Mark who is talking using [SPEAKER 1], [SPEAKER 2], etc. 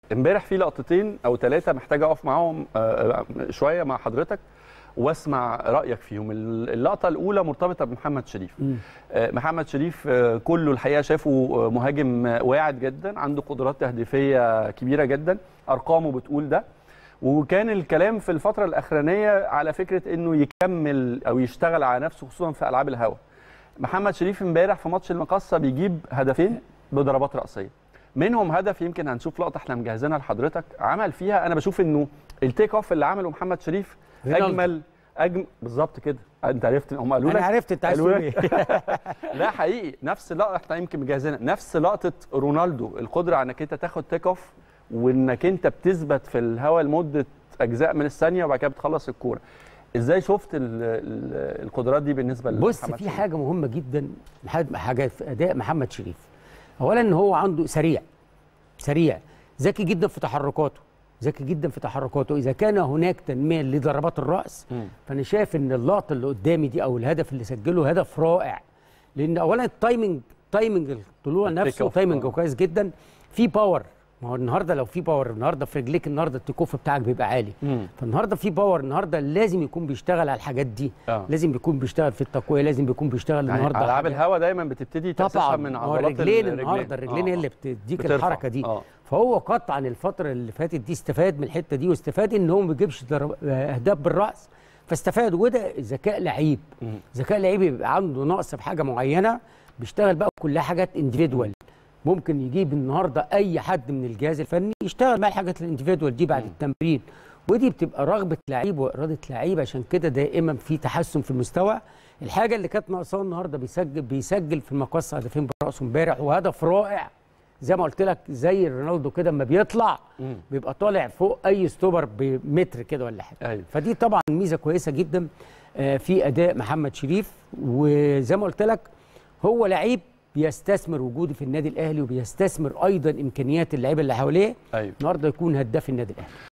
[SPEAKER 1] امبارح في لقطتين او ثلاثه محتاج اقف معاهم آه، شويه مع حضرتك واسمع رايك فيهم اللقطه الاولى مرتبطه بمحمد شريف آه، محمد شريف آه، كله الحقيقه شافه مهاجم واعد جدا عنده قدرات تهديفيه كبيره جدا ارقامه بتقول ده وكان الكلام في الفتره الاخرانيه على فكره انه يكمل او يشتغل على نفسه خصوصا في العاب الهوا محمد شريف امبارح في ماتش المقصه بيجيب هدفين بضربات راسيه منهم هدف يمكن هنشوف لقطه احنا مجهزينها لحضرتك عمل فيها انا بشوف انه التيك اوف اللي عمله محمد شريف اجمل اجمل بالظبط كده انت عرفت هم قالوا لك
[SPEAKER 2] انا عرفت انت عايز تقول ايه
[SPEAKER 1] لا حقيقي نفس لقطه احنا يمكن مجهزينها نفس لقطه رونالدو القدره على انك انت تاخد تيك اوف وانك انت بتثبت في الهواء لمده اجزاء من الثانيه وبعد كده بتخلص الكوره ازاي شفت ال ال القدرات دي بالنسبه
[SPEAKER 2] بص في حاجه مهمه جدا حاجه في اداء محمد شريف اولا ان هو عنده سريع سريع ذكي جدا في تحركاته ذكي جدا في تحركاته اذا كان هناك تنميه لضربات الراس م. فانا شايف ان اللقطه اللي قدامي دي او الهدف اللي سجله هدف رائع لان اولا التايمنج تايمنج الطلوع نفسه تايمنج كويس جدا في باور ما هو النهارده لو في باور النهارده في رجليك النهارده التيك بتاعك بيبقى عالي مم. فالنهارده في باور النهارده لازم يكون بيشتغل على الحاجات دي آه. لازم يكون بيشتغل في التقويه لازم بيكون بيشتغل
[SPEAKER 1] يعني
[SPEAKER 2] النهارده
[SPEAKER 1] العاب الهواء دايما بتبتدي
[SPEAKER 2] طبعا من عضلات الرجلين النهارده الرجلين هي آه. اللي بتديك بترفع. الحركه دي آه. فهو قطعا الفتره اللي فاتت دي استفاد من الحته دي واستفاد ان هو ما بيجيبش اهداف بالراس فاستفاد وده ذكاء لعيب ذكاء لعيب يبقى عنده نقص في حاجه معينه بيشتغل بقى كلها حاجات انديفيدوال ممكن يجيب النهارده اي حد من الجهاز الفني يشتغل مع الحاجات الانديفيدوال دي بعد م. التمرين ودي بتبقى رغبه لعيب واراده لعيب عشان كده دائما في تحسن في المستوى الحاجه اللي كانت ناقصاه النهارده بيسجل بيسجل في المقص هدفين براسه امبارح وهدف رائع زي ما قلت لك زي رونالدو كده اما بيطلع م. بيبقى طالع فوق اي ستوبر بمتر كده ولا حاجه أيوه. فدي طبعا ميزه كويسه جدا في اداء محمد شريف وزي ما قلت لك هو لعيب بيستثمر وجوده في النادي الاهلي وبيستثمر ايضا امكانيات اللعيبه اللي حواليه
[SPEAKER 1] أيوه.
[SPEAKER 2] النهارده يكون هداف النادي الاهلي